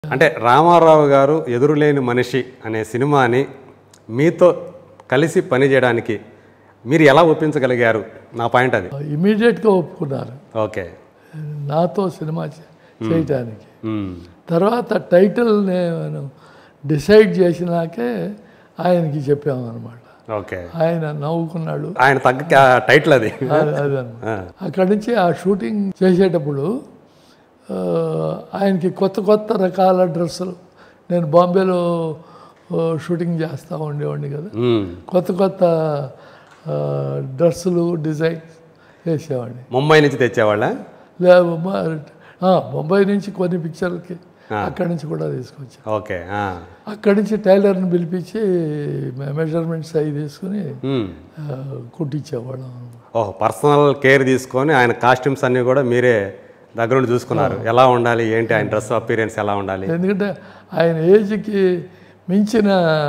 అంటే రామారావు గారు ఎదురులేని మనిషి అనే సినిమాని మీతో కలిసి పనిచేయడానికి మీరు ఎలా ఒప్పించగలిగారు నా పాయింట్ అది ఇమీడియట్గా ఒప్పుకున్నారు ఓకే నాతో సినిమా చే- చేయటానికి మ్మ్. తర్వాత టైటిల్ నేను డిసైడ్ చేసినాకే ఆయనకి చెప్పామన్నమాట ఓకే ఆయన నవ్వుకున్నాడు ఆయన తగ్గ టైటిల్ అది అది- అదన్నమాట ఆ. అక్కడి నుంచి ఆ షూటింగ్ చేసేటప్పుడు ఆ, ఆయనకి కొత్త కొత్త రకాల డ్రెస్సులు నేను బాంబేలో ఆ, షూటింగ్ చేస్తూ ఉండేవాడిని కదా మ్మ్. కొత్త కొత్త ఆ, డ్రెస్సులు డిజైన్ వేసేవాడిని ముంబై నుంచి తెచ్చేవాళ్ళ లే బొమ్మ- ఆ, బొంబాయి నుంచి కొన్ని పిక్చర్లకి అక్కడి నుంచి కూడా తీసుకొచ్చాను ఓకే ఆ. అక్కడి నుంచి టైలర్ని పిలిపించి మెజర్మెంట్స్ అవి తీసుకుని మ్మ్. ఆ, కుట్టించేవాళ్ళం ఓహ్ పర్సనల్ కేర్ తీసుకొని ఆయన కాస్ట్యూమ్స్ అన్నీ కూడా మీరే దగ్గరుండి చూసుకున్నారు ఎలా ఉండాలి ఏంటి ఆయన డ్రెస్ అపీరియన్స్ ఎలా ఉండాలి ఎందుకంటే ఆయన ఏజ్కి మించిన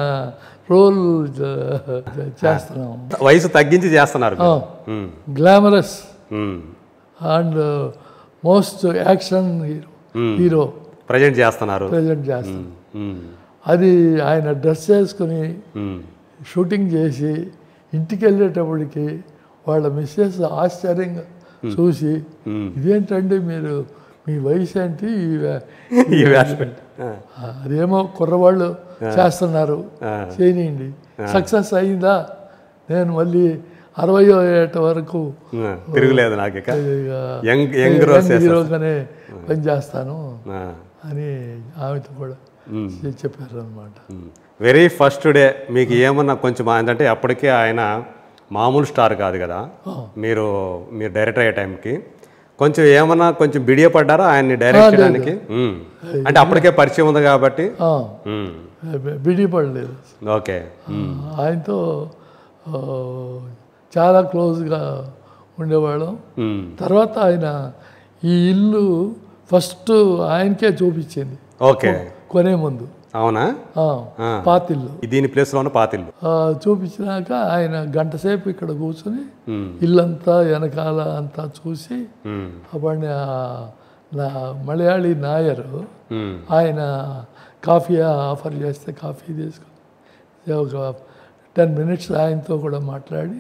రోల్ చేస్తున్నాం వయసు తగ్గించి చేస్తున్నారు మీరు. మ్మ్. గ్లామరస్ మ్మ్. And most action hero hero present చేస్తున్నారు ప్రజెంట్ చేస్తాం మ్మ్. అది ఆయన డ్రెస్ వేసుకుని మ్మ్. షూటింగ్ చేసి ఇంటికి వెళ్ళేటప్పటికి వాళ్ళ మిస్సెస్ ఆశ్చర్యంగా చూసి ఇదేంటండి మీరు మీ వయసు ఏంటి ఈ వే- ఈ వేషం. ఆ. అదేమో కుర్రవాళ్ళు చేస్తున్నారు చేయనియండి సక్సెస్ అయిందా నేను మళ్ళీ అరవయో ఏట వరకు ఆ, తిరుగులేదు నాకు ఇక ఇక యంగ్ యంగ్ రోస్ యంగ్ హీరోగానే పనిచేస్తాను ఆ. అని ఆమెతో కూడా చెప్పారు అనమాట వెరీ ఫస్ట్ డే మీకు ఏమన్నా కొంచెం ఏంటంటే అప్పటికే ఆయన మామూలు స్టార్ కాదు కదా మీరు మీరు డైరెక్టర్ అయ్యే టైంకి కొంచెం ఏమన్నా కొంచెం బిడియపడ్డారా ఆయన్ని డైరెక్ట్ చేయడానికి మ్మ్. అంటే అప్పటికే పరిచయం ఉంది కాబట్టి మ్మ్. బిడి పడలేదు ఓకే మ్మ్. ఆయనతో ఆ, చాలా క్లోజ్గా ఉండేవాళ్ళం మ్మ్. తర్వాత ఆయన ఈ ఇల్లు ఫస్ట్ ఆయనకే చూపించింది ఓకే కొనే ముందు అవునా ఆ, ఆ. పాతిల్లు దీని ప్లేస్లోనే పాతిల్లు ఆ, చూపించినాక ఆయన గంట సేపు ఇక్కడ కూర్చుని మ్మ్. ఇల్లంతా వెనకాల అంతా చూసి మ్మ్. అప్పుడు నా మలయాళీ నాయరు మ్మ్. ఆయన కాఫీ ఆఫర్ చేస్తే కాఫీ తీసుకుని ఒక టెన్ మినిట్స్ ఆయనతో కూడా మాట్లాడి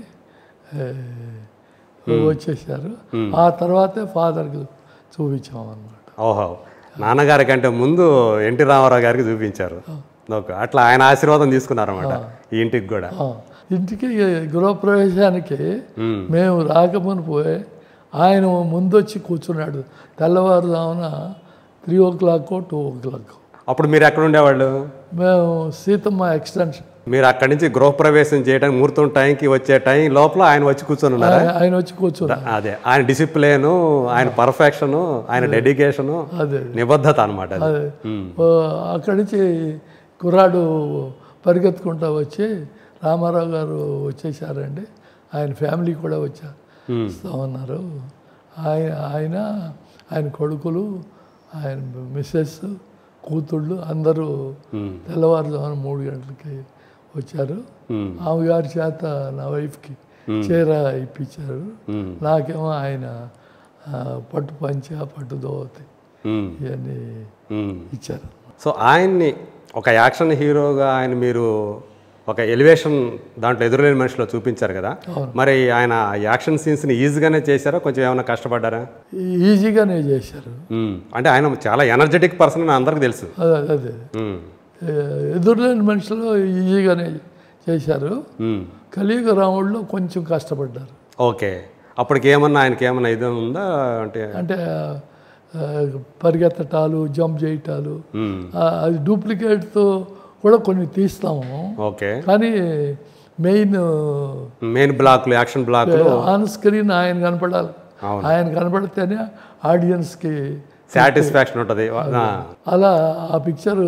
ఏ, వచ్చేసారు ఆ తర్వాతే ఫాదర్కి చూపించాం అన్నమాట ఓహో నాన్నగారి కంటే ముందు ఎన్టీ రామారావు గారికి చూపించారు ఓకే అట్లా ఆయన ఆశీర్వాదం తీసుకున్నారన్నమాట ఈ ఇంటికి కూడా ఆ, ఇంటికి గృహప్రవేశానికి మ్మ్. మేము రాకమునిపోయి ఆయన ముందొచ్చి కూర్చున్నాడు తెల్లవారుజామున three o'clock two o'clock అప్పుడు మీరు ఎక్కడ ఉండేవాళ్ళు మేము సీతమ్మ ఎక్స్టెన్షన్ మీరు అక్కడి నుంచి గృహప్రవేశం చేయడానికి ముహూర్తం టైంకి వచ్చే టైం లోపల ఆయన వచ్చి కూర్చొని ఉన్నారా ఆయన- ఆయన వచ్చి కూర్చున్నాడు అదే ఆయన డిసిప్లిన్ ఆయన పర్ఫెక్షన్ ఆయన డెడికేషన్ అదే నిబద్ధత అనమాట అది అదే ఓ, అక్కడి నుంచి కుర్రాడు పరిగెత్తుకుంటా వచ్చి రామారావు గారు వచ్చేసారండి ఆయన ఫ్యామిలీ కూడా వచ్చారు వస్తామన్నారు ఆయన ఆయన ఆయన కొడుకులు ఆయన మిస్సెస్ కూతుళ్ళు అందరూ తెల్లవారుజామున మూడు గంటలకి వచ్చారు ఆమె గారి చేత నా వైఫ్కి చీర ఇప్పించారు నాకేమో ఆయన ఆ, పట్టు పంచ పట్టు దోవతి మ్మ్. ఇవన్నీ మ్మ్. ఇచ్చారు సో ఆయన్ని ఒక యాక్షన్ హీరోగా ఆయన మీరు ఒక ఎలివేషన్ దాంట్లో ఎదురులేని మనిషిలో చూపించారు కదా మరి ఆయన యాక్షన్ సీన్స్ని ఈజీగానే చేశారా కొంచెం ఏమైనా కష్టపడ్డారా ఈజీగానే చేశారు మ్మ్. అంటే ఆయన చాలా ఎనర్జెటిక్ పర్సన్ అని అందరికీ తెలుసు అదే అదే మ్మ్. ఏ- ఎదురులేని మనుషులు ఈజీగానే చేశారు మ్మ్. కలియుగ రాముడిలో కొంచెం కష్టపడ్డారు ఓకే అప్పటికి ఏమన్నా ఆయనకి ఏమన్నా ఇది ఉందా అంటే అంటే ఆ, పరిగెత్తటాలు జంప్ చేయటాలు మ్మ్. ఆ, అది డూప్లికేట్తో కూడా కొన్ని తీస్తాము ఓకే కానీ మెయిన్ మెయిన్ బ్లాక్లు యాక్షన్ బ్లాక్లు ఆన్ స్క్రీన్ ఆయన కనపడాలి అవును. ఆయన కనపడితేనే ఆడియన్స్కి సాటిస్ఫాక్షన్ ఉంటుంది ఆ. అలా ఆ పిక్చరు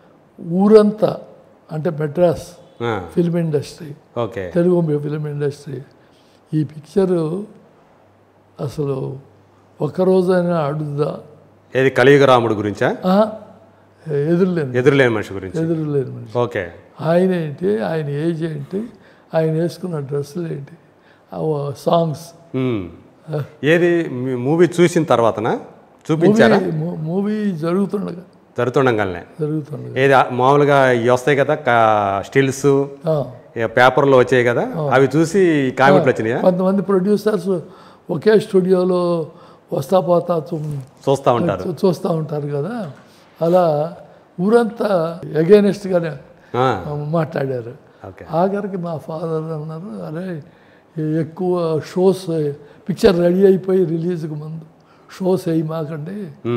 ఊరంతా అంటే మెడ్రాస్ ఆ. Film industry okay Telugu film industry ఈ పిక్చరు అసలు ఒక్కరోజైనా అడుగుదా ఏది కలియుగ రాముడు గురించా ఆహా, ఎదురులేను ఎదురులేని మనిషి గురించి ఎదురులేను మనిషి ఓకే ఆయన ఏంటి ఆయన ఏజ్ ఏంటి ఆయన వేసుకున్న డ్రెస్సులు ఏంటి ఆ సాంగ్స్ మ్మ్. ఏది మూవీ చూసిన తర్వాతనా చూపించారా మూవీ మూవీ జరుగుతుండగా జరుగుతుండగానే జరుగుతుంది ఏది ఆ- మామూలుగా ఇవి వస్తాయి కదా స్టిల్స్ ఆ. పేపర్లో వచ్చాయి కదా అవి చూసి కామెంట్లు వచ్చినాయా కొంతమంది ప్రొడ్యూసర్స్ ఒకే స్టూడియోలో వస్తా పోతా చూ- చూస్తూ ఉంటారు చూ- చూస్తూ ఉంటారు కదా అలా ఊరంతా ఎగైనెస్ట్గానే ఆ, మాట్లాడారు ఓకే ఆఖరికి మా ఫాదర్ అన్నారు అరే ఎక్కువ షోస్ పిక్చర్ రెడీ అయిపోయి రిలీజ్కి ముందు షోస్ వేయి మాకండి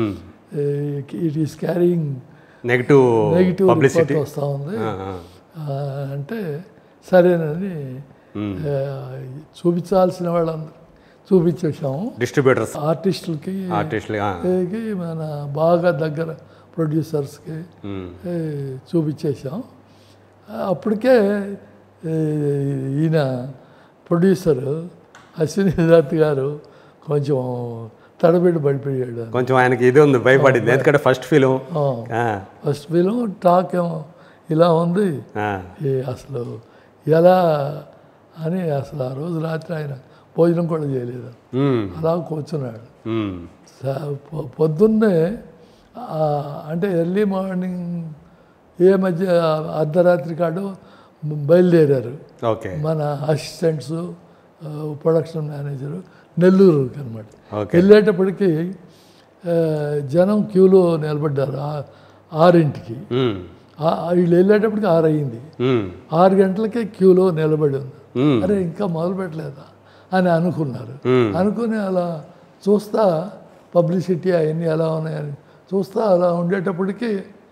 it is carrying negative negative report publicity వస్తూ ఉంది ఆ, అంటే సరేనని ఆ, చూపించాల్సిన వాళ్ళందరూ చూపించేసాము డిస్ట్రిబ్యూటర్స్ ఆర్టిస్టులకి ఆర్టిస్టులు ఏకి మన బాగా దగ్గర ప్రొడ్యూసర్స్కి ఏ, చూపించేసాం అప్పటికే ఏ, ఈయన ప్రొడ్యూసర్ అశ్విని దత్ గారు కొంచెం తడబిడి పడిపోయాడు కొంచెం ఆయనకి ఇది ఉంది భయపడింది ఎందుకంటే first film first film talk ఏమో ఇలా ఉంది ఏ అసలు ఎలా అని అసలు ఆ రోజు రాత్రి ఆయన భోజనం కూడా చేయలేదు అలా కూర్చున్నాడు స- పొ- పొద్దున్నే ఆ, అంటే ఎర్లీ మార్నింగ్ ఏ మధ్య అర్ధరాత్రి కాడు బయలుదేరారు ఓకే మన అసిస్టెంట్స్ ప్రొడక్షన్ మేనేజరు నెల్లూరుకి అనమాట ఓకే వెళ్ళేటప్పటికి ఆ, జనం క్యూలో నిలబడ్డారు ఆ- ఆరింటికి ఆ- వీళ్ళు వెళ్ళేటప్పటికి ఆరు అయింది ఆరు గంటలకే క్యూలో నిలబడి ఉంది అరే ఇంకా మొదలు పెట్టలేదా అని అనుకున్నారు అనుకుని అలా చూస్తా పబ్లిసిటీ అవన్నీ ఎలా ఉన్నాయని చూస్తా అలా ఉండేటప్పటికి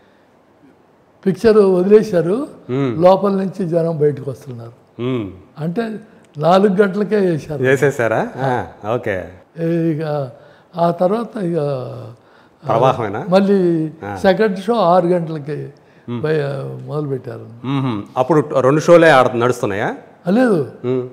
పిక్చర్ వదిలేశారు లోపల నుంచి జనం బయటకు వస్తున్నారు అంటే నాలుగు గంటలకే వేశారు చేసేసారా ఓకే ఇక ఆ తర్వాత ఇక ప్రవాహమేనా మళ్ళీ సెకండ్ షో ఆరు గంటలకి మొదలు పెట్టారు మ్మ్. అప్పుడు రెండు షోలే ఆడ నడుస్తున్నాయా లేదు మ్మ్.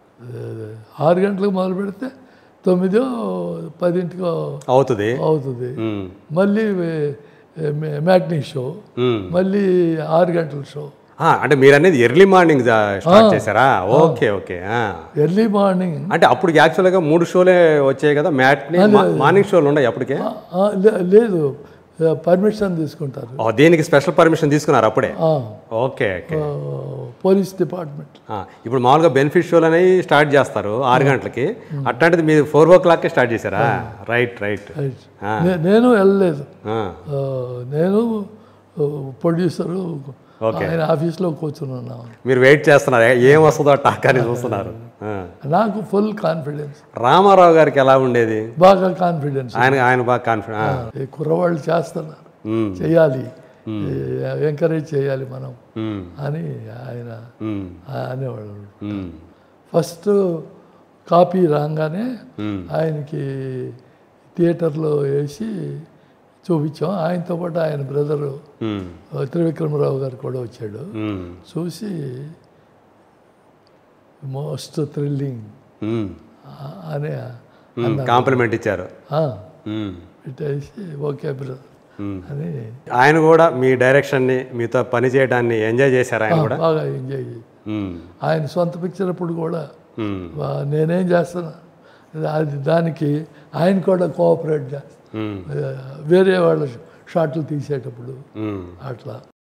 ఆరు గంటలకు మొదలు పెడితే తొమ్మిదో పదింటికో అవుతుంది అవుతుంది మ్మ్. మళ్ళీ మ్యాట్నీ షో మ్మ్. మళ్ళీ ఆరు గంటల షో ఆ, అంటే మీరు అనేది ఎర్లీ మార్నింగ్ స్టార్ట్ చేశారా ఓకే ఓకే ఆ. ఎర్లీ మార్నింగ్ అంటే అప్పుడు యాక్చువల్గా మూడు షోలే వచ్చాయి కదా మ్యాట్ని మార్నింగ్ షోలు ఉన్నాయి అప్పటికే ఆ, లే- లేదు పర్మిషన్ తీసుకుంటారు ఓ, దీనికి స్పెషల్ పర్మిషన్ తీసుకున్నారు అప్పుడే ఆ, ఓకే ఓకే ఆ, పోలీస్ డిపార్ట్మెంట్ ఆ, ఇప్పుడు మామూలుగా బెనిఫిట్ షోలు అనేవి స్టార్ట్ చేస్తారు ఆరు గంటలకి అట్లాంటిది మీరు ఫోర్ ఓ క్లాక్కే స్టార్ట్ చేశారా రైట్ రైట్ రైట్. నే- నేను వెళ్ళలేదు ఆ, ఆ, నేను ప్రొడ్యూసరు ఓకే. ఆయన ఆఫీస్లో కూర్చున్నాను మీరు వెయిట్ చేస్తున్నారు ఏ- ఏం వస్తుందో టాక్ అని చూస్తున్నారు ఆ. నాకు ఫుల్ కాన్ఫిడెన్స్ రామారావు గారికి ఎలా ఉండేది బాగా కాన్ఫిడెన్స్ ఆయన ఆయన బాగా కాన్ఫిడెంట్ ఈ కుర్రవాళ్ళు చేస్తున్నారు చేయాలి ఎంకరేజ్ చేయాలి మనం అని ఆయన అనేవాళ్ళు ఫస్ట్ కాపీ రాగానే ఆయనకి థియేటర్లో వేసి చూపించాం ఆయనతో పాటు ఆయన బ్రదరు త్రివిక్రమరావు గారు కూడా వచ్చాడు చూసి మోస్ట్ థ్రిల్లింగ్ అనే కాంప్లిమెంట్ ఇచ్చారు ఆ, మ్మ్. పెట్టేసి ఓకే బ్రదర్ అని ఆయన కూడా మీ డైరెక్షన్ని మీతో పని చేయడాన్ని ఎంజాయ్ చేశారు ఆయన కూడా బాగా ఎంజాయ్ చేసి మ్మ్. ఆయన సొంత పిక్చర్ అప్పుడు కూడా మ్మ్. వా- నేనేం చేస్తున్నా అది దానికి ఆయన కూడా కోఆపరేట్ చేస్తాను మ్మ్. వేరే వాళ్ళ షాట్లు తీసేటప్పుడు మ్మ్. అట్లా